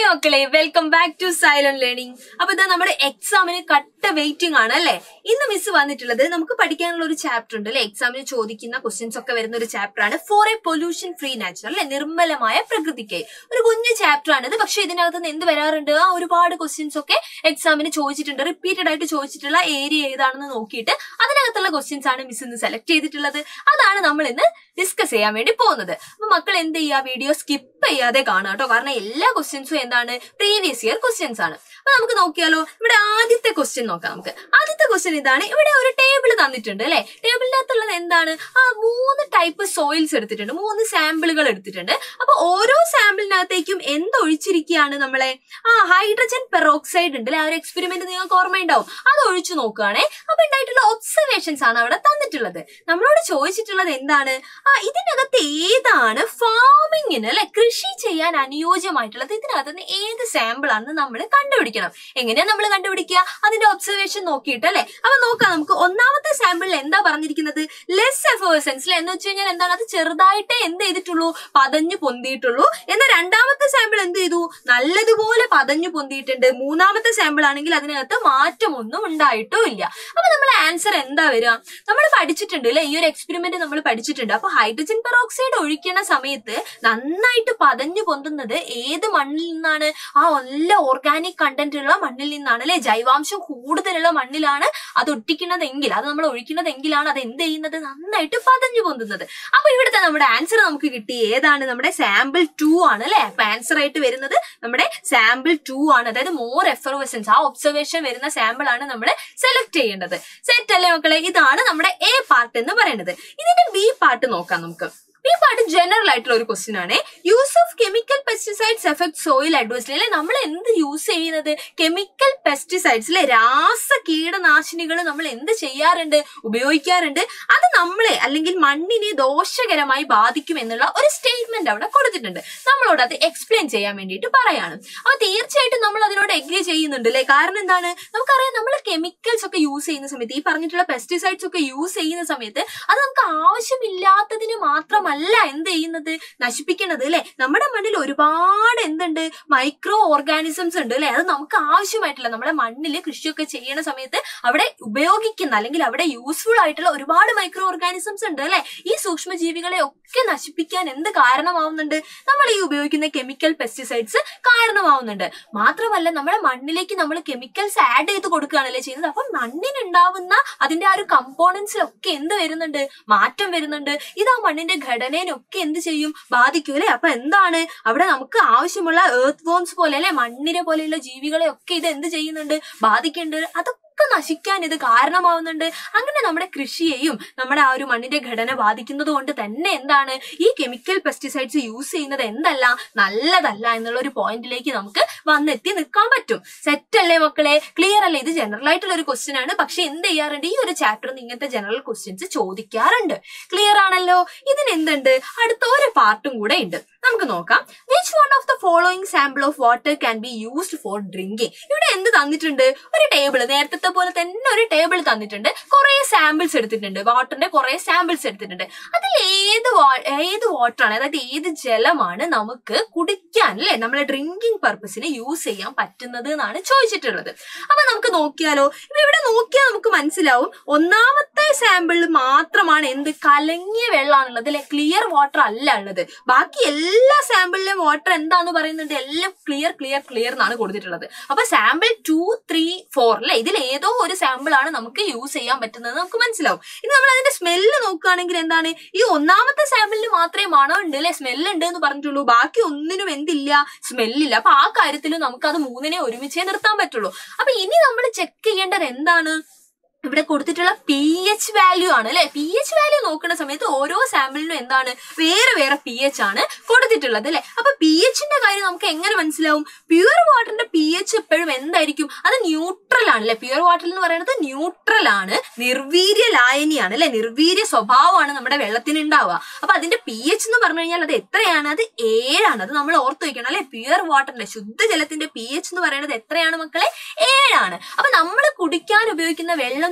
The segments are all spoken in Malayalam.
മക്കളെ welcome back to silent learning അപ്പൊ ഇതാ നമ്മുടെ എക്സാമിന് കട്ട വെയിറ്റിംഗ് ആണ് അല്ലെ ഇന്ന് മിസ് വന്നിട്ടുള്ളത് നമുക്ക് പഠിക്കാനുള്ള ഒരു ചാപ്റ്റർ ഉണ്ട് അല്ലെ എക്സാമിന് ചോദിക്കുന്ന ക്വസ്റ്റ്യൻസ് ഒക്കെ വരുന്ന ഒരു ചാപ്റ്റർ ആണ് for a pollution free nature അല്ലെ നിർമ്മലമായ പ്രകൃതിക്ക് ഒരു കുഞ്ഞു ചാപ്റ്റർ ആണ് ഇത് പക്ഷെ ഇതിനകത്ത് നിന്ന് എന്ത് വരാറുണ്ട് ആ ഒരുപാട് ക്വസ്റ്റ്യൻസ് ഒക്കെ എക്സാമിന് ചോദിച്ചിട്ടുണ്ട് റിപ്പീറ്റഡ് ആയിട്ട് ചോദിച്ചിട്ടുള്ള ഏരിയ ഏതാണെന്ന് നോക്കിയിട്ട് അതിനകത്തുള്ള ക്വസ്റ്റ്യൻസ് ആണ് മിസ് ഇന്ന് സെലക്ട് ചെയ്തിട്ടുള്ളത് അതാണ് നമ്മൾ ഇന്ന് ഡിസ്കസ് ചെയ്യാൻ വേണ്ടി പോകുന്നത് അപ്പൊ മക്കൾ എന്ത് ചെയ്യുക വീഡിയോ സ്കിപ്പ് ചെയ്യാതെ കാണുക കേട്ടോ കാരണം എല്ലാ ക്വസ്റ്റ്യൻസും എന്താണ് പ്രീവിയസ് ഇയർ ക്വസ്റ്റ്യൻസ് ആണ് അപ്പൊ നമുക്ക് നോക്കിയാലോ ഇവിടെ ആദ്യത്തെ ക്വസ്റ്റ്യൻ നോക്കാം നമുക്ക് ആദ്യത്തെ ക്വസ്റ്റ്യൻ ഇതാണ് ഇവിടെ ഒരു ടേബിൾ തന്നിട്ടുണ്ട് അല്ലെ ടേബിളിനകത്തുള്ളത് എന്താണ് ആ മൂന്ന് ടൈപ്പ് സോയിൽസ് എടുത്തിട്ടുണ്ട് മൂന്ന് സാമ്പിളുകൾ എടുത്തിട്ടുണ്ട് അപ്പൊ ഓരോ സാമ്പിളിനകത്തേക്കും എന്ത് ഒഴിച്ചിരിക്കുകയാണ് നമ്മളെ ആ ഹൈഡ്രജൻ പെറോക്സൈഡ് ഉണ്ട് അല്ലെ ആ ഒരു എക്സ്പെരിമെന്റ് നിങ്ങൾക്ക് ഓർമ്മയുണ്ടാവും അത് ഒഴിച്ചു നോക്കുകയാണെ അപ്പൊ ഉണ്ടായിട്ടുള്ള ഒബ്സർവേഷൻസ് ആണ് അവിടെ തന്നിട്ടുള്ളത് നമ്മളോട് ചോദിച്ചിട്ടുള്ളത് എന്താണ് ആ ഇതിനകത്ത് ഏതാണ് ഫാമിങ്ങിന് അല്ലെ കൃഷി ചെയ്യാൻ അനുയോജ്യമായിട്ടുള്ളത് ഇതിനകത്ത് നിന്ന് ഏത് സാമ്പിൾ ആണെന്ന് നമ്മൾ കണ്ടുപിടിക്കണം എങ്ങനെയാ നമ്മൾ കണ്ടുപിടിക്കുക അതിന്റെ ഒബ്സർവേഷൻ നോക്കിയിട്ട് അല്ലെ അപ്പൊ നോക്കാം നമുക്ക് ഒന്നാമത്തെ സാമ്പിളിൽ എന്താ പറഞ്ഞിരിക്കുന്നത് ലെസ് എഫേഴ്സൻസ് എന്ന് വെച്ച് കഴിഞ്ഞാൽ എന്താണ് അത് ചെറുതായിട്ടേ എന്ത് ചെയ്തിട്ടുള്ളൂ പതഞ്ഞു പൊന്തിയിട്ടുള്ളൂ എന്നാൽ രണ്ടാമത്തെ സാമ്പിൾ എന്ത് ചെയ്തു നല്ലതുപോലെ പതഞ്ഞു പൊന്തിയിട്ടുണ്ട് മൂന്നാമത്തെ സാമ്പിൾ ആണെങ്കിൽ അതിനകത്ത് മാറ്റമൊന്നും ഉണ്ടായിട്ടും ഇല്ല അപ്പൊ നമ്മൾ ആൻസർ എന്താ വരിക നമ്മൾ പഠിച്ചിട്ടുണ്ട് അല്ലെ ഈ ഒരു എക്സ്പെരിമെന്റ് നമ്മൾ പഠിച്ചിട്ടുണ്ട് അപ്പൊ ഹൈഡ്രജൻ പെറോക്സൈഡ് ഒഴിക്കുന്ന സമയത്ത് നന്നായിട്ട് പതഞ്ഞു പൊന്തുന്നത് ഏത് മണ്ണിൽ നിന്നാണ് ആ നല്ല ഓർഗാനിക് കണ്ടന്റ് ഉള്ള മണ്ണിൽ നിന്നാണ് അല്ലെ ജൈവാംശം കൂടുതലുള്ള മണ്ണിലാണ് അത് ഒട്ടിക്കുന്നതെങ്കിൽ അത് നമ്മൾ ഒഴിക്കുന്നതെങ്കിലാണ് അത് എന്ത് ചെയ്യുന്നത് നന്നായിട്ട് പതഞ്ഞു പൊന്തുന്നത് അപ്പൊ ഇവിടുത്തെ നമ്മുടെ ആൻസർ നമുക്ക് കിട്ടി ഏതാണ് നമ്മുടെ സാമ്പിൾ ടു ആണ് അല്ലെ അപ്പൊ ആൻസർ ആയിട്ട് വരുന്നത് നമ്മുടെ സാമ്പിൾ ടു ആണ് അതായത് മോർ എഫർവസൻസ് ആ ഒബ്സർവേഷൻ വരുന്ന സാമ്പിൾ ആണ് നമ്മൾ സെലക്ട് ചെയ്യേണ്ടത് സെറ്റ് അല്ലേ മക്കളെ ഇതാണ് നമ്മുടെ എ പാർട്ട് എന്ന് പറയുന്നത് ഇതിന്റെ ബി പാർട്ട് നോക്കാം നമുക്ക് ഈ പാട്ട് ജനറൽ ആയിട്ടുള്ള ഒരു ക്വസ്റ്റ്യൻ ആണ് use of chemical pesticides effect soil adversely അല്ലെ നമ്മൾ എന്ത് യൂസ് ചെയ്യുന്നത് കെമിക്കൽ പെസ്റ്റിസൈഡ്സ് അല്ലെ രാസ കീടനാശിനികൾ നമ്മൾ എന്ത് ചെയ്യാറുണ്ട് ഉപയോഗിക്കാറുണ്ട് അത് നമ്മളെ അല്ലെങ്കിൽ മണ്ണിനെ ദോഷകരമായി ബാധിക്കും എന്നുള്ള ഒരു സ്റ്റേറ്റ്മെന്റ് അവിടെ കൊടുത്തിട്ടുണ്ട് നമ്മളോട് അത് എക്സ്പ്ലെയിൻ ചെയ്യാൻ വേണ്ടിയിട്ട് പറയാണ് അപ്പൊ തീർച്ചയായിട്ടും നമ്മൾ അതിനോട് എഗ്രി ചെയ്യുന്നുണ്ട് അല്ലെ കാരണം എന്താണ് നമുക്കറിയാം നമ്മൾ കെമിക്കൽസ് ഒക്കെ യൂസ് ചെയ്യുന്ന സമയത്ത് ഈ പറഞ്ഞിട്ടുള്ള പെസ്റ്റിസൈഡ്സ് ഒക്കെ യൂസ് ചെയ്യുന്ന സമയത്ത് അത് നമുക്ക് ആവശ്യമില്ലാത്തതിന് മാത്രമല്ല എന്ത് ചെയ്യുന്നത് നശിപ്പിക്കുന്നത് അല്ലെ നമ്മുടെ മണ്ണിൽ ഒരുപാട് എന്തുണ്ട് മൈക്രോ ഓർഗാനിസംസ് ഉണ്ട് അല്ലെ അത് നമുക്ക് ആവശ്യമായിട്ടുള്ള നമ്മുടെ മണ്ണിൽ കൃഷിയൊക്കെ ചെയ്യുന്ന സമയത്ത് അവിടെ ഉപയോഗിക്കുന്ന അല്ലെങ്കിൽ അവിടെ യൂസ്ഫുൾ ആയിട്ടുള്ള ഒരുപാട് മൈക്രോ ഓർഗാനിസംസ് ഉണ്ട് അല്ലെ ഈ സൂക്ഷ്മജീവികളെ ഒക്കെ നശിപ്പിക്കാൻ എന്ത് കാരണമാവുന്നുണ്ട് നമ്മൾ ഈ ഉപയോഗിക്കുന്ന കെമിക്കൽ പെസ്റ്റിസൈഡ്സ് കാരണമാവുന്നുണ്ട് മാത്രമല്ല നമ്മുടെ മണ്ണിലേക്ക് നമ്മൾ കെമിക്കൽസ് ആഡ് ചെയ്ത് കൊടുക്കുകയാണല്ലേ ചെയ്യുന്നത് അപ്പം മണ്ണിനുണ്ടാവുന്ന അതിന്റെ ആ ഒരു കമ്പോണൻസിലൊക്കെ എന്ത് വരുന്നുണ്ട് മാറ്റം വരുന്നുണ്ട് ഇത് ആ മണ്ണിന്റെ ഘടനേനൊക്കെ എന്ത് ചെയ്യും ബാധിക്കും അല്ലെ അപ്പൊ എന്താണ് അവിടെ നമുക്ക് ആവശ്യമുള്ള എർത്ത് വോംസ് പോലെ അല്ലെ മണ്ണിനെ പോലെയുള്ള ജീവികളെ ഒക്കെ ഇത് എന്ത് ചെയ്യുന്നുണ്ട് ബാധിക്കുന്നുണ്ട് അതൊക്കെ നശിക്കാൻ ഇത് കാരണമാവുന്നുണ്ട് അങ്ങനെ നമ്മുടെ കൃഷിയെയും നമ്മുടെ ആ ഒരു മണ്ണിന്റെ ഘടന ബാധിക്കുന്നത് കൊണ്ട് തന്നെ എന്താണ് ഈ കെമിക്കൽ പെസ്റ്റിസൈഡ്സ് യൂസ് ചെയ്യുന്നത് എന്തല്ല നല്ലതല്ല എന്നുള്ള ഒരു പോയിന്റിലേക്ക് നമുക്ക് വന്നെത്തി നിൽക്കാൻ പറ്റും സെറ്റ് അല്ലേ മക്കളെ ക്ലിയർ അല്ലേ ഇത് ജനറൽ ആയിട്ടുള്ള ഒരു ക്വസ്റ്റ്യൻ ആണ് പക്ഷെ എന്ത് ചെയ്യാറുണ്ട് ഈ ഒരു ചാപ്റ്ററിൽ ഇങ്ങനത്തെ ജനറൽ ക്വസ്റ്റ്യൻസ് ചോദിക്കാറുണ്ട് ക്ലിയർ ആണല്ലോ ഇതിന് എന്തുണ്ട് അടുത്ത ഒരു പാർട്ടും കൂടെ ഉണ്ട് നമുക്ക് നോക്കാം which one of the following sample of water can be used for drinking ഇവിടെ എന്ത് തന്നിട്ടുണ്ട് ഒരു ടേബിൾ നേരത്തെ പോലെ തന്നെ ഒരു ടേബിൾ തന്നിട്ടുണ്ട് കുറെ സാമ്പിൾസ് എടുത്തിട്ടുണ്ട് വാട്ടറിന്റെ കുറെ സാമ്പിൾസ് എടുത്തിട്ടുണ്ട് അതിൽ ഏത് wa- ഏത് വാട്ടർ ആണ് അതായത് ഏത് ജലമാണ് നമുക്ക് കുടിക്കാൻ അല്ലെ നമ്മളെ ഡ്രിങ്കിങ് പർപ്പസിന് യൂസ് ചെയ്യാൻ പറ്റുന്നത് എന്നാണ് ചോദിച്ചിട്ടുള്ളത് അപ്പൊ നമുക്ക് നോക്കിയാലോ ഇപ്പൊ ഇവിടെ നോക്കിയാൽ നമുക്ക് മനസ്സിലാവും ഒന്നാമത്തെ സാമ്പിളിൽ മാത്രമാണ് എന്ത് കലങ്ങിയ വെള്ളമാണുള്ളത് അല്ലെ ക്ലിയർ വാട്ടർ അല്ല ഉള്ളത് ബാക്കി എല്ലാ സാമ്പിളിലെയും വാട്ടർ എന്താന്ന് പറയുന്നുണ്ട് എല്ലാം ക്ലിയർ ക്ലിയർ ക്ലിയർ എന്നാണ് കൊടുത്തിട്ടുള്ളത് അപ്പൊ സാമ്പിൾ ടു ത്രീ ഫോർ അല്ലെ ഇതിൽ ഏതോ ഒരു സാമ്പിൾ ആണ് നമുക്ക് യൂസ് ചെയ്യാൻ പറ്റുന്നത് നമുക്ക് മനസ്സിലാവും ഇനി നമ്മൾ അതിന്റെ സ്മെല്ല് നോക്കുകയാണെങ്കിൽ എന്താണ് ഈ ഒന്നാമത്തെ സാമ്പിളിന് മാത്രമേ മണം ഉണ്ട് അല്ലെ സ്മെല്ല് ഉണ്ട് എന്ന് പറഞ്ഞിട്ടുള്ളൂ ബാക്കി ഒന്നിനും എന്തില്ല സ്മെല്ലില്ല അപ്പൊ ആ കാര്യത്തിൽ നമുക്ക് അത് മൂന്നിനെ ഒരുമിച്ചേ നിർത്താൻ പറ്റുള്ളൂ അപ്പൊ ഇനി നമ്മൾ ചെക്ക് ചെയ്യേണ്ടത് എന്താണ് ഇവിടെ കൊടുത്തിട്ടുള്ള പി എച്ച് വാല്യൂ ആണ് അല്ലെ പി എച്ച് വാല്യൂ നോക്കുന്ന സമയത്ത് ഓരോ സാമ്പിളിനും എന്താണ് വേറെ വേറെ പി എച്ച് ആണ് കൊടുത്തിട്ടുള്ളത് അല്ലെ അപ്പൊ പി എച്ചിന്റെ കാര്യം നമുക്ക് എങ്ങനെ മനസ്സിലാവും പ്യുവർ വാട്ടറിന്റെ പി എച്ച് എപ്പോഴും എന്തായിരിക്കും അത് ന്യൂട്രൽ ആണ് അല്ലെ പ്യുവർ വാട്ടർ എന്ന് പറയുന്നത് ന്യൂട്രൽ ആണ് നിർവീര്യ ലായനിയാണ് അല്ലെ നിർവീര്യ സ്വഭാവമാണ് നമ്മുടെ വെള്ളത്തിന് ഉണ്ടാവുക അപ്പൊ അതിന്റെ പി എച്ച് എന്ന് പറഞ്ഞു കഴിഞ്ഞാൽ അത് എത്രയാണ് അത് ഏഴാണ് അത് നമ്മൾ ഓർത്ത് വെക്കണം അല്ലെ പ്യുവർ വാട്ടറിന്റെ ശുദ്ധജലത്തിന്റെ പി എച്ച് എന്ന് പറയുന്നത് എത്രയാണ് മക്കളെ ഏഴാണ് അപ്പൊ നമ്മൾ കുടിക്കാൻ ഉപയോഗിക്കുന്ന വെള്ളം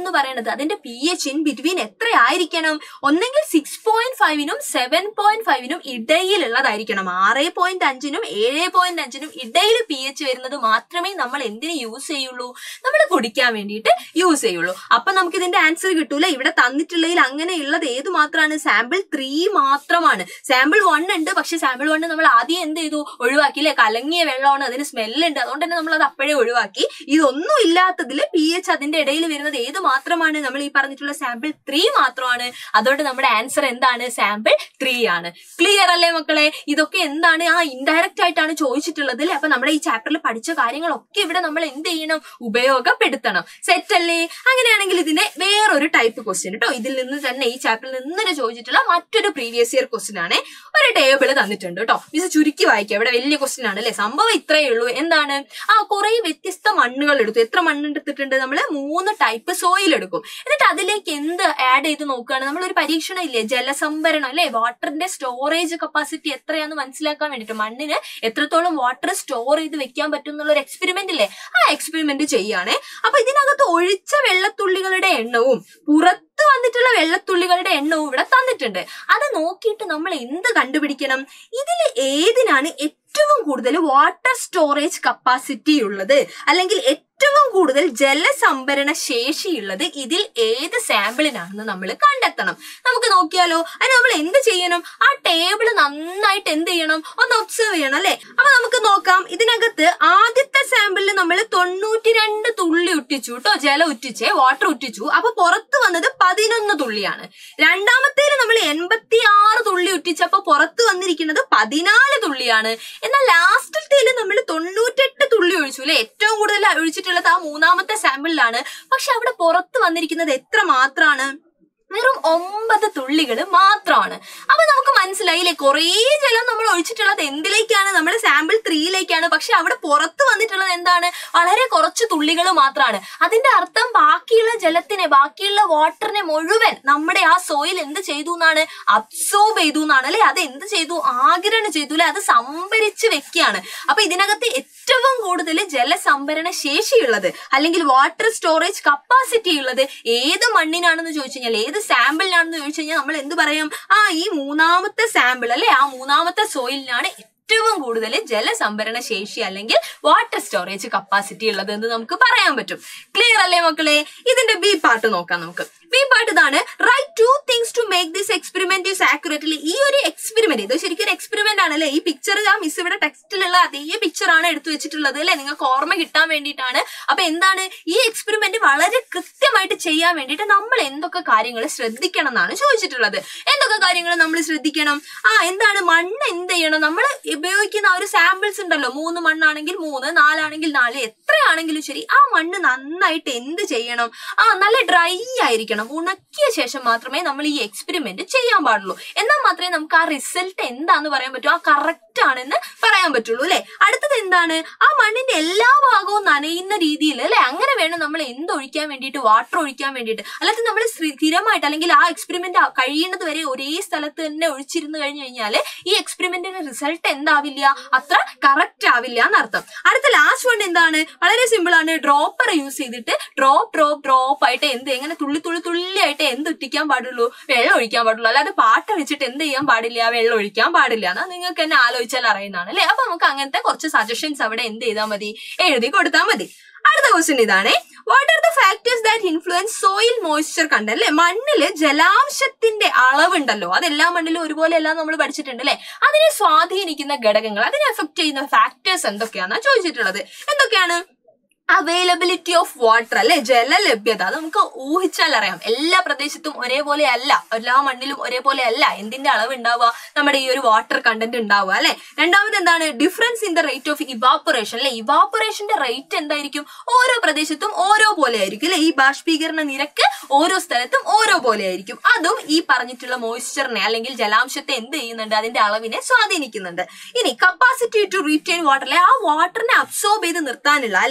എന്ന് പറയുന്നത് അതിന്റെ പി എച്ച് ഇൻ ബിറ്റ്വീൻ എത്ര ആയിരിക്കണം ഒന്നെങ്കിൽ സിക്സ് പോയിന്റ് ഫൈവിനും സെവൻ പോയിന്റ് ഫൈവിനും ഇടയിലുള്ളതായിരിക്കണം ആറ് പോയിന്റ് അഞ്ചിനും ഏഴ് പോയിന്റ് അഞ്ചിനും ഇടയിൽ പി എച്ച് വരുന്നത് മാത്രമേ നമ്മൾ എന്തിന് യൂസ് ചെയ്യുള്ളൂ നമ്മൾ കുടിക്കാൻ വേണ്ടിയിട്ട് യൂസ് ചെയ്യുള്ളൂ അപ്പൊ നമുക്ക് ഇതിന്റെ ആൻസർ കിട്ടൂല ഇവിടെ തന്നിട്ടുള്ളതിൽ അങ്ങനെയുള്ളത് ഏത് മാത്രമാണ് സാമ്പിൾ ത്രീ മാത്രമാണ് സാമ്പിൾ വൺ ഉണ്ട് പക്ഷെ സാമ്പിൾ വൺ നമ്മൾ ആദ്യം എന്ത് ചെയ്തു ഒഴിവാക്കിയില്ലേ കലങ്ങിയ വെള്ളമാണ് അതിന് സ്മെല്ലുണ്ട് അതുകൊണ്ട് തന്നെ നമ്മൾ അത് അപ്പോഴേ ഒഴിവാക്കി ഇതൊന്നും ഇല്ലാത്തതിൽ പി എച്ച് അതിന്റെ ഇടയിൽ വരുന്നത് ഏത് മാത്രമാണ് നമ്മൾ ഈ പറഞ്ഞിട്ടുള്ള സാമ്പിൾ ത്രീ മാത്രമാണ് അതുകൊണ്ട് നമ്മുടെ ആൻസർ എന്താണ് സാമ്പിൾ ത്രീ ആണ് ക്ലിയർ അല്ലേ മക്കളെ ഇതൊക്കെ എന്താണ് ആ ഇൻഡയറക്റ്റ് ആയിട്ടാണ് ചോദിച്ചിട്ടുള്ളത് അല്ലെ അപ്പൊ നമ്മുടെ ഈ ചാപ്റ്ററിൽ പഠിച്ച കാര്യങ്ങളൊക്കെ ഇവിടെ നമ്മൾ എന്ത് ചെയ്യണം ഉപയോഗപ്പെടുത്തണം സെറ്റ് അല്ലേ അങ്ങനെയാണെങ്കിൽ ഇതിന്റെ വേറൊരു ടൈപ്പ് ക്വസ്റ്റ്യൻ കേട്ടോ ഇതിൽ നിന്ന് തന്നെ ഈ ചാപ്റ്ററിൽ നിന്ന് തന്നെ ചോദിച്ചിട്ടുള്ള മറ്റൊരു പ്രീവിയസ് ഇയർ ക്വസ്റ്റ്യൻ ആണ് ഒരു ടേബിൾ തന്നിട്ടുണ്ട് കേട്ടോ മിസ് ചുരുക്കി വായിക്കാം ഇവിടെ വലിയ ക്വസ്റ്റ്യൻ ആണ് അല്ലെ സംഭവം ഇത്രയേ ഉള്ളൂ എന്താണ് ആ കുറെ വ്യത്യസ്ത മണ്ണുകൾ എടുത്തു എത്ര മണ്ണ് എടുത്തിട്ടുണ്ട് നമ്മൾ മൂന്ന് ടൈപ്പ് സോയിൽ എടുക്കും എന്നിട്ട് അതിലേക്ക് എന്ത് ആഡ് ചെയ്ത് നോക്കുകയാണ് നമ്മൾ ഒരു പരീക്ഷണം ഇല്ലേ ജലസംഭരണം അല്ലെ വാട്ടറിന്റെ സ്റ്റോറേജ് കപ്പാസിറ്റി എത്രയാന്ന് മനസ്സിലാക്കാൻ വേണ്ടിയിട്ട് മണ്ണിന് എത്രത്തോളം വാട്ടർ സ്റ്റോർ ചെയ്ത് വെക്കാൻ പറ്റും എന്നുള്ള ഒരു എക്സ്പെരിമെന്റ് ഇല്ലേ ആ എക്സ്പെരിമെന്റ് ചെയ്യുകയാണേ അപ്പൊ ഇതിനകത്ത് ഒഴിച്ച വെള്ളത്തുള്ളികളുടെ എണ്ണവും പുറത്ത് വന്നിട്ടുള്ള വെള്ളത്തുള്ളികളുടെ എണ്ണവും ഇവിടെ തന്നിട്ടുണ്ട് അത് നോക്കിയിട്ട് നമ്മൾ എന്ത് കണ്ടുപിടിക്കണം ഇതിൽ ഏതിനാണ് ഏറ്റവും കൂടുതൽ വാട്ടർ സ്റ്റോറേജ് കപ്പാസിറ്റി ഉള്ളത് അല്ലെങ്കിൽ ഏറ്റവും കൂടുതൽ ജലസംഭരണ ശേഷിയുള്ളത് ഇതിൽ ഏത് സാമ്പിളിനാണെന്ന് നമ്മൾ കണ്ടെത്തണം നമുക്ക് നോക്കിയാലോ അതിന് നമ്മൾ എന്ത് ചെയ്യണം ആ ടേബിൾ നന്നായിട്ട് എന്ത് ചെയ്യണം ഒന്ന് ഒബ്സർവ് ചെയ്യണം അല്ലെ അപ്പൊ നമുക്ക് നോക്കാം ഇതിനകത്ത് ആദ്യത്തെ സാമ്പിളിൽ നമ്മൾ തൊണ്ണൂറ്റി രണ്ട് തുള്ളി ഉറ്റിച്ചു കേട്ടോ ജലം ഉറ്റിച്ചേ വാട്ടർ ഉറ്റിച്ചു അപ്പൊ പുറത്ത് വന്നത് പതിനൊന്ന് തുള്ളിയാണ് രണ്ടാമത്തേല് നമ്മൾ എൺപത്തി ആറ് തുള്ളി ഉറ്റിച്ചപ്പോ പുറത്ത് വന്നിരിക്കുന്നത് പതിനാല് തുള്ളിയാണ് എന്നാൽ ലാസ്റ്റത്തേല് നമ്മൾ തൊണ്ണൂറ്റെട്ട് തുള്ളി ഒഴിച്ചു അല്ലെ ഏറ്റവും കൂടുതൽ ഒഴിച്ചിട്ടുള്ളത് ആ മൂന്നാമത്തെ സാമ്പിളിലാണ് പക്ഷെ അവിടെ പുറത്ത് വന്നിരിക്കുന്നത് എത്ര മാത്രമാണ് വെറും ഒമ്പത് തുള്ളികൾ മാത്രമാണ് അപ്പൊ നമുക്ക് മനസ്സിലായില്ലേ കുറേ ജലം നമ്മൾ ഒഴിച്ചിട്ടുള്ളത് എന്തിലേക്കാണ് നമ്മുടെ സാമ്പിൾ ത്രീയിലേക്കാണ് പക്ഷെ അവിടെ പുറത്ത് വന്നിട്ടുള്ളത് എന്താണ് വളരെ കുറച്ച് തുള്ളികൾ മാത്രമാണ് അതിന്റെ അർത്ഥം ബാക്കിയുള്ള ജലത്തിനെ ബാക്കിയുള്ള വാട്ടറിനെ മുഴുവൻ നമ്മുടെ ആ സോയിൽ എന്ത് ചെയ്തു എന്നാണ് അബ്സോർബ് ചെയ്തു എന്നാണ് അല്ലെ അത് എന്ത് ചെയ്തു ആകിരണം ചെയ്തു അല്ലെ അത് സംഭരിച്ച് വെക്കുകയാണ് അപ്പൊ ഇതിനകത്ത് ഏറ്റവും കൂടുതൽ ജലസംഭരണ ശേഷിയുള്ളത് അല്ലെങ്കിൽ വാട്ടർ സ്റ്റോറേജ് കപ്പാസിറ്റി ഉള്ളത് ഏത് മണ്ണിനാണെന്ന് ചോദിച്ചു കഴിഞ്ഞാൽ ഏത് സാമ്പിളിനാണെന്ന് ചോദിച്ചു കഴിഞ്ഞാൽ നമ്മൾ എന്ത് പറയാം ആ ഈ മൂന്നാമത്തെ സാമ്പിൾ അല്ലെ ആ മൂന്നാമത്തെ സോയിലിനാണ് ഏറ്റവും കൂടുതൽ ജലസംഭരണ ശേഷി അല്ലെങ്കിൽ വാട്ടർ സ്റ്റോറേജ് കപ്പാസിറ്റി ഉള്ളത് എന്ന് നമുക്ക് പറയാൻ പറ്റും ക്ലിയർ അല്ലേ മക്കളെ ഇതിന്റെ ബി പാർട്ട് നോക്കാം നമുക്ക് ബി പാർട്ട് ഇതാണ് write two things to make this experiment is accurately ഈ ഒരു എക്സ്പെരിമെന്റ് ഇത് ശരിക്കും ഒരു എക്സ്പെരിമെന്റ് ആണ് അല്ലെ ഈ പിക്ചർ ആ മിസ് ഇവിടെ ടെക്സ്റ്റിലുള്ള അതേ പിക്ചർ ആണ് എടുത്തു വെച്ചിട്ടുള്ളത് അല്ലെ നിങ്ങൾക്ക് ഓർമ്മ കിട്ടാൻ വേണ്ടിയിട്ടാണ് അപ്പൊ എന്താണ് ഈ എക്സ്പെരിമെന്റ് വളരെ കൃത്യമായിട്ട് ചെയ്യാൻ വേണ്ടിയിട്ട് നമ്മൾ എന്തൊക്കെ കാര്യങ്ങൾ ശ്രദ്ധിക്കണം എന്നാണ് ചോദിച്ചിട്ടുള്ളത് എന്തൊക്കെ കാര്യങ്ങൾ നമ്മൾ ശ്രദ്ധിക്കണം ആ എന്താണ് മണ്ണ് എന്ത് ചെയ്യണം നമ്മൾ ഉപയോഗിക്കുന്ന ആ ഒരു സാമ്പിൾസ് ഉണ്ടല്ലോ മൂന്ന് മണ്ണാണെങ്കിൽ മൂന്ന് നാലാണെങ്കിൽ നാല് എത്രയാണെങ്കിലും ശരി ആ മണ്ണ് നന്നായിട്ട് എന്ത് ചെയ്യണം ആ നല്ല ഡ്രൈ ആയിരിക്കണം ഉണക്കിയ ശേഷം മാത്രമേ നമ്മൾ ഈ എക്സ്പെരിമെന്റ് ചെയ്യാൻ പാടുള്ളൂ എന്നാൽ മാത്രമേ നമുക്ക് ആ റിസൾട്ട് എന്താന്ന് പറയാൻ പറ്റൂ ആ കറക്റ്റ് ആണെന്ന് പറയാൻ പറ്റുള്ളൂ അല്ലെ അടുത്തത് എന്താണ് ആ മണ്ണിന്റെ എല്ലാ ഭാഗവും നനയുന്ന രീതിയിൽ അല്ലെ അങ്ങനെ വേണം നമ്മൾ എന്ത് ഒഴിക്കാൻ വേണ്ടിയിട്ട് വാട്ടർ ഒഴിക്കാൻ വേണ്ടിയിട്ട് അല്ലാതെ നമ്മൾ സ്ഥിരമായിട്ട് അല്ലെങ്കിൽ ആ എക്സ്പെരിമെന്റ് കഴിയുന്നത് വരെ ഒരേ സ്ഥലത്ത് തന്നെ ഒഴിച്ചിരുന്നു കഴിഞ്ഞു കഴിഞ്ഞാൽ ഈ എക്സ്പെരിമെന്റിന്റെ റിസൾട്ട് എന്താവില്ല അത്ര കറക്റ്റ് ആവില്ല എന്നർത്ഥം അടുത്ത ലാസ്റ്റ് വൺ എന്താണ് വളരെ സിമ്പിൾ ആണ് ഡ്രോപ്പർ യൂസ് ചെയ്തിട്ട് ഡ്രോപ്പ് ഡ്രോപ്പ് ഡ്രോപ്പ് ആയിട്ട് എന്ത് എങ്ങനെ തുള്ളി തുള്ളി തുള്ളിയായിട്ട് എന്ത് ഇട്ടിക്കാൻ പാടുള്ളൂ വെള്ളം ഒഴിക്കാൻ പാടുള്ളൂ അല്ലാതെ പാട്ട വെച്ചിട്ട് എന്ത് ചെയ്യാൻ പാടില്ല വെള്ളം ഒഴിക്കാൻ പാടില്ല എന്നാ നിങ്ങൾക്ക് തന്നെ ആലോചിച്ചാൽ അറിയുന്നതാണ് അല്ലെ അപ്പൊ നമുക്ക് അങ്ങനത്തെ കുറച്ച് സജഷൻസ് അവിടെ എന്ത് ചെയ്താൽ മതി എഴുതി കൊടുത്താൽ മതി അടുത്ത ക്വസ്റ്റ്യൻ ഇതാണ് what are the factors that influence soil moisture കണ്ട് അല്ലെ മണ്ണില് ജലാംശത്തിന്റെ അളവുണ്ടല്ലോ അത് എല്ലാ മണ്ണിലും ഒരുപോലെ എല്ലാം നമ്മൾ പഠിച്ചിട്ടുണ്ട് അല്ലെ അതിനെ സ്വാധീനിക്കുന്ന ഘടകങ്ങൾ അതിനെ എഫക്ട് ചെയ്യുന്ന ഫാക്ടേഴ്സ് എന്തൊക്കെയാണെന്നാ ചോദിച്ചിട്ടുള്ളത് എന്തൊക്കെയാണ് അവൈലബിലിറ്റി ഓഫ് വാട്ടർ അല്ലെ ജലലഭ്യത അത് നമുക്ക് ഊഹിച്ചാൽ അറിയാം എല്ലാ പ്രദേശത്തും ഒരേപോലെ അല്ല എല്ലാ മണ്ണിലും ഒരേപോലെ അല്ല എന്തിന്റെ അളവ് ഉണ്ടാവുക നമ്മുടെ ഈ ഒരു വാട്ടർ കണ്ടന്റ് ഉണ്ടാവുക അല്ലെ രണ്ടാമത് എന്താണ് difference in the rate of evaporation അല്ലെ ഇവാപ്പറേഷന്റെ റേറ്റ് എന്തായിരിക്കും ഓരോ പ്രദേശത്തും ഓരോ പോലെ ആയിരിക്കും അല്ലെ ഈ ബാഷ്പീകരണ നിരക്ക് ഓരോ സ്ഥലത്തും ഓരോ പോലെ ആയിരിക്കും അതും ഈ പറഞ്ഞിട്ടുള്ള മോയ്സ്ചറിനെ അല്ലെങ്കിൽ ജലാംശത്തെ എന്ത് ചെയ്യുന്നുണ്ട് അതിന്റെ അളവിനെ സ്വാധീനിക്കുന്നുണ്ട് ഇനി കപ്പാസിറ്റി ടു റീറ്റെയിൻ വാട്ടർ അല്ലെ ആ വാട്ടറിനെ അബ്സോർബ് ചെയ്ത് നിർത്താനുള്ള അല്ലെങ്കിൽ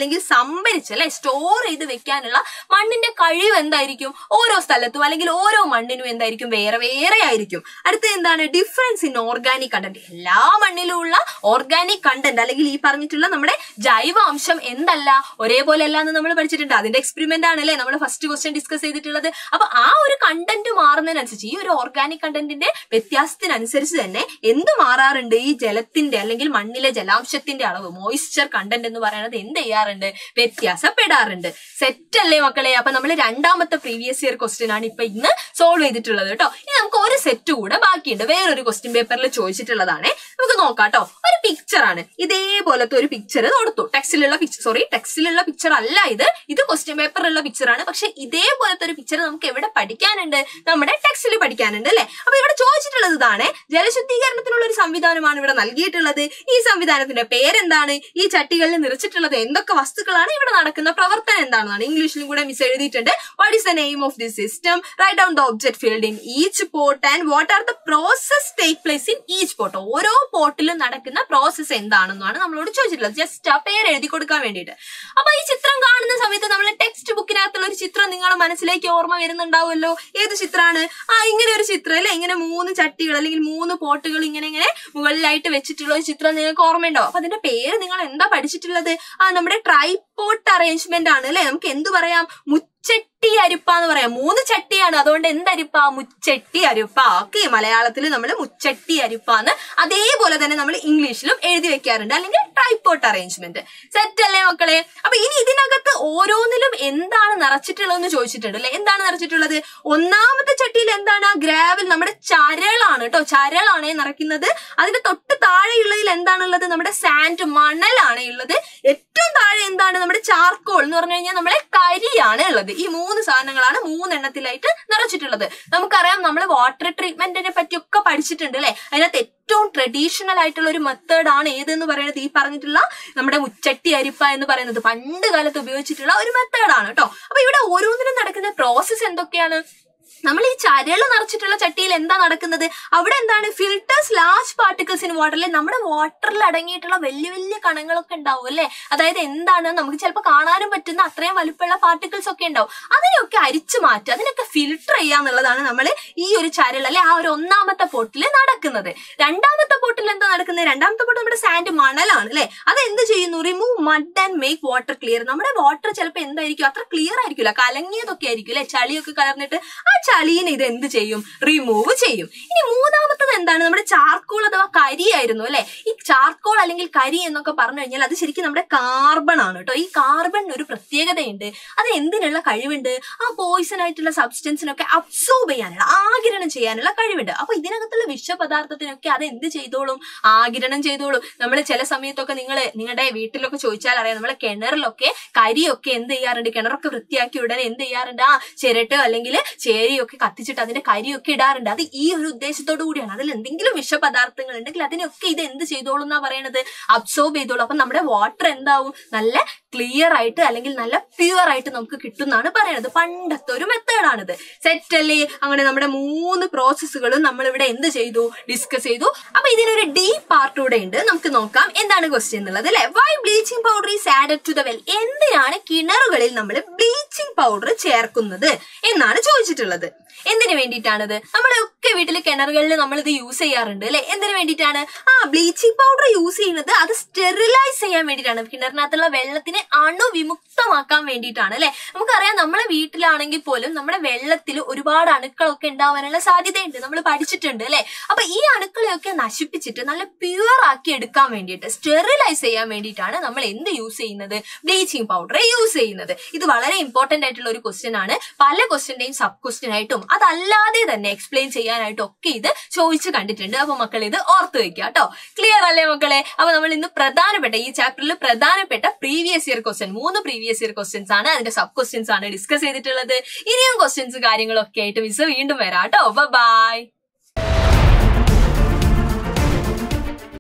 സംഭരിച്ച് അല്ലെ സ്റ്റോർ ചെയ്ത് വെക്കാനുള്ള മണ്ണിന്റെ കഴിവ് എന്തായിരിക്കും ഓരോ സ്ഥലത്തും അല്ലെങ്കിൽ ഓരോ മണ്ണിനും എന്തായിരിക്കും വേറെ വേറെ ആയിരിക്കും അടുത്ത എന്താണ് ഡിഫറൻസ് ഇൻ ഓർഗാനിക് കണ്ടന്റ് എല്ലാ മണ്ണിലും ഉള്ള ഓർഗാനിക് കണ്ടന്റ് അല്ലെങ്കിൽ ഈ പറഞ്ഞിട്ടുള്ള നമ്മുടെ ജൈവാംശം എന്തല്ല ഒരേപോലെ അല്ല എന്ന് നമ്മൾ പഠിച്ചിട്ടുണ്ട് അതിന്റെ എക്സ്പെരിമെന്റ് ആണ് അല്ലേ നമ്മൾ ഫസ്റ്റ് ക്വസ്റ്റ്യൻ ഡിസ്കസ് ചെയ്തിട്ടുള്ളത് അപ്പൊ ആ ഒരു കണ്ടന്റ് മാറുന്നതിനനുസരിച്ച് ഈ ഒരു ഓർഗാനിക് കണ്ടന്റിന്റെ വ്യത്യാസത്തിനനുസരിച്ച് തന്നെ എന്ത് മാറാറുണ്ട് ഈ ജലത്തിന്റെ അല്ലെങ്കിൽ മണ്ണിലെ ജലാംശത്തിന്റെ അളവ് മോയിസ്ചർ കണ്ടന്റ് എന്ന് പറയുന്നത് എന്ത് ചെയ്യാറുണ്ട് വ്യത്യാസപ്പെടാറുണ്ട് സെറ്റ് അല്ലേ മക്കളെ അപ്പൊ നമ്മൾ രണ്ടാമത്തെ പ്രീവിയസ് ഇയർ ക്വസ്റ്റ്യൻ ആണ് ഇപ്പൊ ഇന്ന് സോൾവ് ചെയ്തിട്ടുള്ളത് കേട്ടോ ഇനി നമുക്ക് ഒരു സെറ്റ് കൂടെ ബാക്കിയുണ്ട് വേറൊരു ക്വസ്റ്റ്യൻ പേപ്പറിൽ ചോദിച്ചിട്ടുള്ളതാണ് നമുക്ക് നോക്കാം കേട്ടോ ഒരു പിക്ചർ ആണ് ഇതേപോലത്തെ ഒരു പിക്ചർ കൊടുത്തു ടെക്സ്റ്റിലുള്ള പിക്ചർ സോറി ടെക്സ്റ്റിലുള്ള പിക്ചർ അല്ല ഇത് ഇത് ക്വസ്റ്റ്യൻ പേപ്പറിലുള്ള പിക്ചർ ആണ് പക്ഷെ ഇതേപോലത്തെ ഒരു പിക്ചർ നമുക്ക് എവിടെ പഠിക്കാനുണ്ട് നമ്മുടെ ടെക്സ്റ്റിൽ പഠിക്കാനുണ്ട് അല്ലെ അപ്പൊ ഇവിടെ ചോദിച്ചിട്ടുള്ളത് ഇതാണ് ജലശുദ്ധീകരണത്തിനുള്ള ഒരു സംവിധാനമാണ് ഇവിടെ നൽകിയിട്ടുള്ളത് ഈ സംവിധാനത്തിന്റെ പേരെന്താണ് ഈ ചട്ടികളിൽ നിറച്ചിട്ടുള്ളത് എന്തൊക്കെ വസ്തുക്കളാണ് ഇവിടെ നടക്കുന്ന പ്രവർത്തനം എന്താണെന്നാണ് ഇംഗ്ലീഷിലും കൂടെ മിസ് എഴുതിയിട്ടുണ്ട് what is the name of this system write down the object field in each pot and what are the process take place in each pot ഓരോ പോട്ടിലും നടക്കുന്ന പ്രോസസ്സ് എന്താണെന്നാണ് നമ്മളോട് ചോദിച്ചിട്ടുള്ളത് ജസ്റ്റ് ആ പേര് എഴുതി കൊടുക്കാൻ വേണ്ടിയിട്ട് അപ്പൊ ഈ ചിത്രം കാണുന്ന സമയത്ത് നമ്മൾ ടെക്സ്റ്റ് ബുക്കിനകത്തുള്ള ഒരു ചിത്രം നിങ്ങളുടെ മനസ്സിലേക്ക് ഓർമ്മ വരുന്നുണ്ടാവുമല്ലോ ഏത് ചിത്രമാണ് ആ ഇങ്ങനെ ഒരു ചിത്രം അല്ലെ ഇങ്ങനെ മൂന്ന് ചട്ടികൾ അല്ലെങ്കിൽ മൂന്ന് പോട്ടുകൾ ഇങ്ങനെ ഇങ്ങനെ മുകളിലായിട്ട് വെച്ചിട്ടുള്ള ഒരു ചിത്രം നിങ്ങൾക്ക് ഓർമ്മയുണ്ടാവും അപ്പൊ അതിന്റെ പേര് നിങ്ങൾ എന്താ പഠിച്ചിട്ടുള്ളത് ആ നമ്മുടെ ട്രൈപോട്ട് അറേഞ്ച്മെന്റ് ആണ് അല്ലെ നമുക്ക് എന്ത് പറയാം മുച്ചട്ടി അരിപ്പ എന്ന് പറയാം മൂന്ന് ചട്ടിയാണ് അതുകൊണ്ട് എന്തരിപ്പ മുച്ചട്ടി അരിപ്പ ഓക്കെ മലയാളത്തിൽ നമ്മൾ മുച്ചട്ടി അരിപ്പ എന്ന് അതേപോലെ തന്നെ നമ്മൾ ഇംഗ്ലീഷിലും എഴുതി വെക്കാറുണ്ട് അല്ലെങ്കിൽ ട്രൈപോട്ട് അറേഞ്ച്മെന്റ് സെറ്റ് അല്ലേ മക്കളെ അപ്പൊ ഇനി ഇതിനകത്ത് ഓരോന്നിലും എന്താണ് നിറച്ചിട്ടുള്ളതെന്ന് ചോദിച്ചിട്ടുണ്ട് അല്ലെ എന്താണ് നിറച്ചിട്ടുള്ളത് ഒന്നാമത്തെ ചട്ടിയിൽ എന്താണ് ആ ഗ്രാവൽ നമ്മുടെ ചരളാണ് കേട്ടോ ചരളാണ് നിറയ്ക്കുന്നത് അതിന്റെ തൊട്ട് താഴെയുള്ളതിൽ എന്താണുള്ളത് നമ്മുടെ സാൻഡ് മണലാണ് ഉള്ളത് ഏറ്റവും താഴെ എന്താണ് നമ്മുടെ ചാർക്കോൾ എന്ന് പറഞ്ഞു കഴിഞ്ഞാൽ നമ്മളെ കരിയാണ് ഉള്ളത് ഈ മൂന്ന് സാധനങ്ങളാണ് മൂന്നെണ്ണത്തിലായിട്ട് നിറച്ചിട്ടുള്ളത് നമുക്കറിയാം നമ്മൾ വാട്ടർ ട്രീറ്റ്മെന്റിനെ പറ്റിയൊക്കെ പഠിച്ചിട്ടുണ്ട് അല്ലെ അതിനകത്ത് ഏറ്റവും ട്രഡീഷണൽ ആയിട്ടുള്ള ഒരു മെത്തേഡ് ആണ് ഏതെന്ന് പറയുന്നത് ഈ പറഞ്ഞിട്ടുള്ള നമ്മുടെ മുച്ചട്ടി അരിപ്പ എന്ന് പറയുന്നത് പണ്ട് കാലത്ത് ഉപയോഗിച്ചിട്ടുള്ള ഒരു മെത്തേഡാണ് കേട്ടോ അപ്പൊ ഇവിടെ ഓരോന്നിനും നടക്കുന്ന പ്രോസസ്സ് എന്തൊക്കെയാണ് നമ്മൾ ഈ ചരല് നിറച്ചിട്ടുള്ള ചട്ടിയിൽ എന്താ നടക്കുന്നത് അവിടെ എന്താണ് ഫിൽട്ടേഴ്സ് ലാർജ് പാർട്ടിക്കിൾസ് ഇൻ വാട്ടറിൽ നമ്മുടെ വാട്ടറിൽ അടങ്ങിയിട്ടുള്ള വലിയ വലിയ കണങ്ങളൊക്കെ ഉണ്ടാവും അല്ലെ അതായത് എന്താണ് നമുക്ക് ചിലപ്പോൾ കാണാനും പറ്റുന്ന അത്രയും വലുപ്പമുള്ള പാർട്ടിക്കിൾസ് ഒക്കെ ഉണ്ടാവും അതിനെയൊക്കെ അരിച്ചു മാറ്റുക അതിനൊക്കെ ഫിൽട്ടർ ചെയ്യുക എന്നുള്ളതാണ് നമ്മൾ ഈ ഒരു ചരൽ അല്ലെ ആ ഒരു ഒന്നാമത്തെ പോട്ടിൽ നടക്കുന്നത് രണ്ടാമത്തെ പോട്ടിൽ എന്താ നടക്കുന്നത് രണ്ടാമത്തെ പോട്ട് നമ്മുടെ സാൻഡ് മണലാണ് അല്ലെ അത് എന്ത് ചെയ്യുന്നു remove mud and make water clear നമ്മുടെ വാട്ടർ ചിലപ്പോൾ എന്തായിരിക്കും അത്ര ക്ലിയർ ആയിരിക്കില്ല കലങ്ങിയതൊക്കെ ആയിരിക്കും അല്ലെ ചളിയൊക്കെ കലർന്നിട്ട് ആ ചളീനെ ഇത് എന്ത് ചെയ്യും റിമൂവ് ചെയ്യും ഇനി മൂന്നാമത്തത് എന്താണ് നമ്മുടെ ചാർക്കോൾ അഥവാ കരിയായിരുന്നു അല്ലെ ഈ ചാർക്കോൾ അല്ലെങ്കിൽ കരി എന്നൊക്കെ പറഞ്ഞു കഴിഞ്ഞാൽ അത് ശരിക്കും നമ്മുടെ കാർബൺ ആണ് കേട്ടോ ഈ കാർബണിന് ഒരു പ്രത്യേകതയുണ്ട് അത് എന്തിനുള്ള കഴിവുണ്ട് ആ പോയിസൺ ആയിട്ടുള്ള സബ്സ്റ്റൻസിനൊക്കെ അബ്സോർബ് ചെയ്യാനുള്ള ആകിരണം ചെയ്യാനുള്ള കഴിവുണ്ട് അപ്പൊ ഇതിനകത്തുള്ള വിഷപദാർത്ഥത്തിനൊക്കെ അത് എന്ത് ചെയ്തോളും ആകിരണം ചെയ്തോളും നമ്മൾ ചില സമയത്തൊക്കെ നിങ്ങൾ നിങ്ങളുടെ വീട്ടിലൊക്കെ ചോദിച്ചാൽ അറിയാം നമ്മളെ കിണറിലൊക്കെ കരിയൊക്കെ എന്ത് ചെയ്യാറുണ്ട് കിണറൊക്കെ വൃത്തിയാക്കി ഉടനെ എന്ത് ചെയ്യാറുണ്ട് ആ ചിരട്ടോ അല്ലെങ്കിൽ ചേരിയൊക്കെ കത്തിച്ചിട്ട് അതിന്റെ കരിയൊക്കെ ഇടാറുണ്ട് അത് ഈ ഒരു ഉദ്ദേശത്തോടു കൂടിയാണ് അതിൽ എന്തെങ്കിലും വിഷപദാർത്ഥങ്ങൾ ഉണ്ടെങ്കിൽ അതിനൊക്കെ ഇത് എന്ത് ചെയ്തോളും എന്നാ പറയണത് അബ്സോർബ് ചെയ്തോളും അപ്പൊ നമ്മുടെ വാട്ടർ എന്താവും നല്ല ക്ലിയർ ആയിട്ട് അല്ലെങ്കിൽ നല്ല പ്യുവർ ആയിട്ട് നമുക്ക് കിട്ടുന്നാണ് പറയണത് പണ്ടത്തെ ഒരു മെത്തേഡാണിത് സെറ്റ് അല്ലേ അങ്ങനെ നമ്മുടെ മൂന്ന് പ്രോസസ്സുകളും നമ്മൾ ഇവിടെ എന്ത് ചെയ്തു ഡിസ്കസ് ചെയ്തു അപ്പൊ ഇതിനൊരു ഡീ പാർട്ട് കൂടെ ഉണ്ട് നമുക്ക് നോക്കാം എന്താണ് ക്വസ്റ്റ്യൻ എന്നുള്ളത് അല്ലെ why bleaching powder is added to the well എന്തിനാണ് കിണറുകളിൽ നമ്മൾ ബ്ലീച്ചിങ് പൗഡർ ചേർക്കുന്നത് എന്നാണ് ചോദിച്ചിട്ടുള്ളത് എന്തിനു വേണ്ടിയിട്ടാണിത് നമ്മളൊക്കെ വീട്ടിൽ കിണറുകളിൽ നമ്മൾ ഇത് യൂസ് ചെയ്യാറുണ്ട് അല്ലെ എന്തിനു വേണ്ടിയിട്ടാണ് ആ ബ്ലീച്ചിങ് പൗഡർ യൂസ് ചെയ്യുന്നത് അത് സ്റ്റെറിലൈസ് ചെയ്യാൻ വേണ്ടിയിട്ടാണ് കിണറിനകത്തുള്ള വെള്ളത്തിനെ അണുവിമുക്തമാക്കാൻ വേണ്ടിയിട്ടാണ് അല്ലെ നമുക്കറിയാം നമ്മളെ വീട്ടിലാണെങ്കിൽ പോലും നമ്മുടെ വെള്ളത്തിൽ ഒരുപാട് അണുക്കളൊക്കെ ഉണ്ടാവാനുള്ള സാധ്യതയുണ്ട് നമ്മൾ പഠിച്ചിട്ടുണ്ട് അല്ലെ അപ്പൊ ഈ അണുക്കളെയൊക്കെ നശിപ്പിച്ചിട്ട് നല്ല പ്യുവർ ആക്കി എടുക്കാൻ വേണ്ടിയിട്ട് സ്റ്റെറിലൈസ് ചെയ്യാൻ വേണ്ടിയിട്ടാണ് നമ്മൾ എന്ത് യൂസ് ചെയ്യുന്നത് ബ്ലീച്ചിങ് പൗഡർ യൂസ് ചെയ്യുന്നത് ഇത് വളരെ ഇമ്പോർട്ടന്റ് ആയിട്ടുള്ള ഒരു ക്വസ്റ്റ്യൻ ആണ് പല ക്വസ്റ്റ്യന്റെയും സബ് ക്വസ്റ്റ്യൻ ആയിട്ടും അതല്ലാതെ തന്നെ എക്സ്പ്ലെയിൻ ചെയ്യാനായിട്ടും ഒക്കെ ഇത് ചോദിച്ചു കണ്ടിട്ടുണ്ട് അപ്പൊ മക്കൾ ഇത് ഓർത്ത് വെക്കുക കേട്ടോ ക്ലിയർ അല്ലേ മക്കളെ അപ്പൊ നമ്മൾ ഇന്ന് പ്രധാനപ്പെട്ട ഈ ചാപ്റ്ററിൽ പ്രധാനപ്പെട്ട പ്രീവിയസ് ഇയർ ക്വസ്റ്റ്യൻ മൂന്ന് പ്രീവിയസ് ഇയർ ക്വസ്റ്റ്യൻസ് ആണ് അതിന്റെ സബ് ക്വസ്റ്റ്യൻസ് ആണ് ഡിസ്കസ് ചെയ്തിട്ടുള്ളത് ഇനിയും ക്വസ്റ്റ്യൻസ് കാര്യങ്ങളൊക്കെ ആയിട്ട് മിസ് വീണ്ടും വരാം കേട്ടോ ബൈ